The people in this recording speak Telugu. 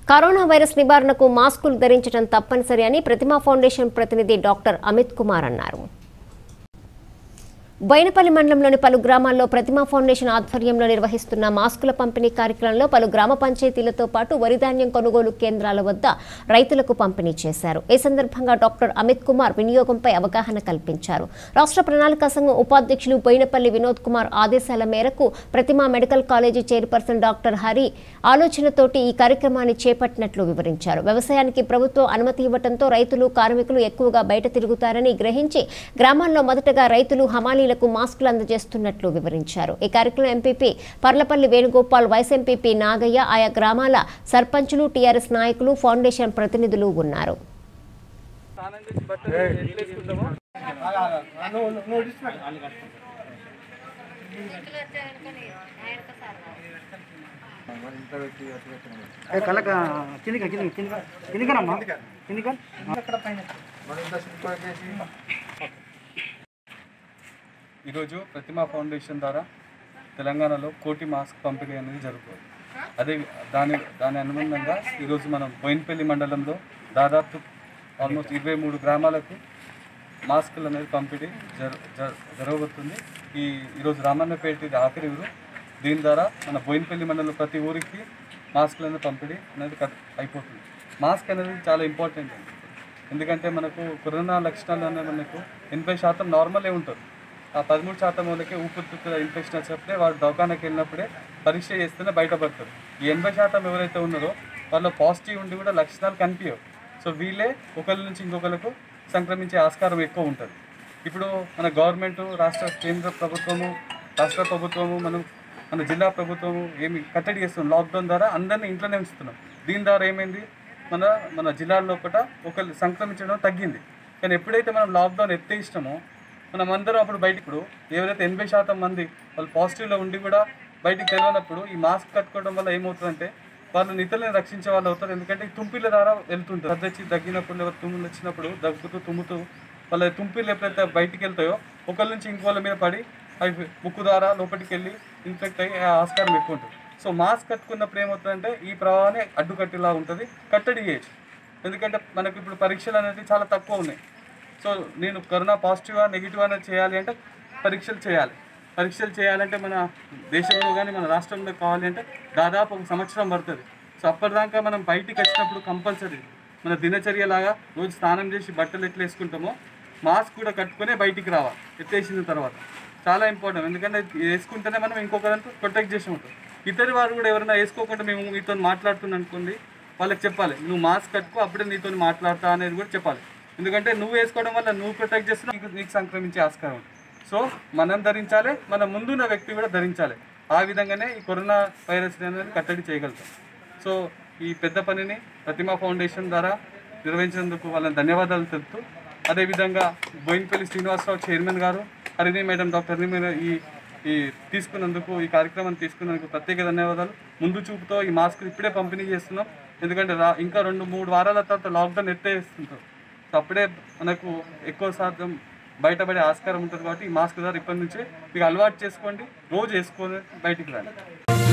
కరోనా వైరస్ నివారణకు మాస్కులు ధరించడం తప్పనిసరి అని ప్రతిమా ఫౌండేషన్ ప్రతినిధి డాక్టర్ అమిత్ కుమార్ అన్నారు బైనపల్లి మండలంలోని పలు గ్రామాల్లో ప్రతిమా ఫౌండేషన్ ఆధ్వర్యంలో నిర్వహిస్తున్న మాస్కుల పంపిణీ కార్యక్రమంలో పలు గ్రామ పంచాయతీలతో పాటు వరి ధాన్యం కొనుగోలు కేంద్రాల వద్ద రైతులకు పంపిణీ చేశారు ఈ సందర్భంగా డాక్టర్ అమిత్ కుమార్ వినియోగంపై అవగాహన కల్పించారు రాష్ట్ర ప్రణాళికా సంఘం ఉపాధ్యక్షులు బోయినపల్లి వినోద్ కుమార్ ఆదేశాల మేరకు Pratima medical college chairperson doctor Hari ఆలోచనతోటి ఈ కార్యక్రమాన్ని చేపట్టినట్లు వివరించారు వ్యవసాయానికి ప్రభుత్వం అనుమతి ఇవ్వడంతో రైతులు కార్మికులు ఎక్కువగా బయట తిరుగుతారని గ్రహించి గ్రామాల్లో మొదటగా రైతులు హమాలీలకు మాస్కులు అందజేస్తున్నట్లు వివరించారు ఈ కార్యక్రమం MPP Parlapalli Venugopal vice MPP Nagaiah ఆయా గ్రామాల సర్పంచులు టీఆర్ఎస్ నాయకులు ఫౌండేషన్ ప్రతినిధులు ఉన్నారు ఏ కళ్ళక కిందికి కిందికి కిందికి కిందికనమ్మా కిందిక ఈరోజు ప్రతిమా ఫౌండేషన్ ద్వారా తెలంగాణలో కోటి మాస్క్ పంపిణీ అనేది జరుగుతుంది అదే దాని దాని అనుబంధంగా ఈరోజు మనం బోయినపల్లి మండలంలో దాదాపు ఆల్మోస్ట్ ఇరవై మూడు గ్రామాలకు మాస్కులు అనేది పంపిణీ జర జర- జరగబోతుంది ఈ ఈరోజు రామన్నపేట ఇది ఆఖరి ఊరు దీని ద్వారా మన బోయినపల్లి మండలం ప్రతి ఊరికి మాస్కులు అనేది పంపిణీ అనేది కట్- అయిపోతుంది మాస్క్ అనేది చాలా ఇంపార్టెంట్ అండి ఎందుకంటే మనకు కరోనా లక్షణాలు అనేవి మనకు ఎనభై శాతం నార్మలే ఉంటుంది ఆ పదమూడు శాతం వాళ్ళకి ఊపిరితిత్తుల ఇన్ఫెక్షన్ వచ్చినప్పుడే వాడు దవాఖానకి వెళ్ళినప్పుడే పరీక్ష చేస్తేనే బయటపడతారు ఈ ఎనభై శాతం ఎవరైతే ఉన్నారో వాళ్ళు పాజిటివ్ ఉండి కూడా లక్షణాలు కనిపించవు సో వీళ్ళే ఒకరి నుంచి ఇంకొకరికి సంక్రమించే ఆస్కారం ఎక్కువ ఉంటుంది ఇప్పుడు మన గవర్నమెంట్ రాష్ట్ర కేంద్ర ప్రభుత్వము రాష్ట్ర ప్రభుత్వము మనం మన జిల్లా ప్రభుత్వము ఏమి కట్టడి చేస్తున్నాం లాక్డౌన్ ద్వారా అందరినీ ఇంట్లోనే ఉంచుతున్నాం దీని ద్వారా ఏమైంది మన మన జిల్లాలో ఒకట ఒకరు సంక్రమించడం తగ్గింది కానీ ఎప్పుడైతే మనం లాక్డౌన్ ఎత్తేసినామో మనం అందరం అప్పుడు బయట ఇప్పుడు ఎవరైతే ఎనభై శాతం మంది వాళ్ళు పాజిటివ్లో ఉండి కూడా బయటికి తెలియనప్పుడు ఈ మాస్క్ కట్టుకోవడం వల్ల ఏమవుతుందంటే వాళ్ళు ఇతరులను రక్షించే వాళ్ళు అవుతారు ఎందుకంటే ఈ తుంపిల ద్వారా వెళ్తుంటారు సర్ది వచ్చి దగ్గినప్పుడు లేదా తుమ్ములు వచ్చినప్పుడు దగ్గుతూ తుమ్ముతూ వాళ్ళ తుంపిలు ఎప్పుడైతే బయటికి వెళ్తాయో ఒకరి నుంచి ఇంకోళ్ళ మీద పడి అవి ముక్కు ద్వారా లోపలికి వెళ్ళి ఇన్ఫెక్ట్ అయ్యి ఆ ఆస్కారం ఎక్కువ ఉంటుంది సో మాస్క్ కట్టుకున్నప్పుడు ఏమవుతుందంటే ఈ ప్రవాహాన్ని అడ్డుకట్టేలా ఉంటుంది కట్టడి చేయొచ్చు ఎందుకంటే మనకి ఇప్పుడు పరీక్షలు అనేది చాలా తక్కువ ఉన్నాయి సో నేను కరోనా పాజిటివా నెగిటివ్ అనేది చేయాలి అంటే పరీక్షలు చేయాలి పరీక్షలు చేయాలంటే మన దేశంలో కానీ మన రాష్ట్రంలో కావాలి అంటే దాదాపు ఒక సంవత్సరం పడుతుంది సో అప్పటిదాకా మనం బయటికి వచ్చినప్పుడు కంపల్సరీ మన దినచర్య లాగా రోజు స్నానం చేసి బట్టలు ఎట్లా వేసుకుంటామో మాస్క్ కూడా కట్టుకునే బయటికి రావాలి ఎత్తేసిన తర్వాత చాలా ఇంపార్టెంట్ ఎందుకంటే ఇది వేసుకుంటేనే మనం ఇంకొకరంతా ప్రొటెక్ట్ చేసి ఉంటాం ఇతర వారు కూడా ఎవరైనా వేసుకోకుండా మేము మీతో మాట్లాడుతున్నాం అనుకోండి వాళ్ళకి చెప్పాలి నువ్వు మాస్క్ కట్టుకో అప్పుడే నీతో మాట్లాడతా అనేది కూడా చెప్పాలి ఎందుకంటే నువ్వు వేసుకోవడం వల్ల నువ్వు ప్రొటెక్ట్ చేస్తున్నావు నీకు నీకు సంక్రమించే ఆస్కారం ఉంది సో మనం ధరించాలి మన ముందున్న వ్యక్తి కూడా ధరించాలి ఆ విధంగానే ఈ కరోనా వైరస్ అనేది కట్టడి చేయగలుగుతాం సో ఈ పెద్ద పనిని ప్రతిమా ఫౌండేషన్ ద్వారా నిర్వహించినందుకు వాళ్ళని ధన్యవాదాలు తెలుపుతూ అదేవిధంగా బోయినపల్లి శ్రీనివాసరావు చైర్మన్ గారు Harini madam doctor Harini madam ఈ ఈ తీసుకున్నందుకు ఈ కార్యక్రమాన్ని తీసుకున్నందుకు ప్రత్యేక ధన్యవాదాలు ముందు చూపుతో ఈ మాస్క్ ఇప్పుడే పంపిణీ చేస్తున్నాం ఎందుకంటే రా ఇంకా రెండు మూడు వారాల తర్వాత లాక్డౌన్ ఎత్తేస్తుంటాం సో అప్పుడే మనకు ఎక్కువ శాతం బయటపడే ఆస్కారం ఉంటుంది కాబట్టి ఈ మాస్క్ ద్వారా ఇప్పటి నుంచి మీకు అలవాటు చేసుకోండి రోజు వేసుకొని బయటికి రండి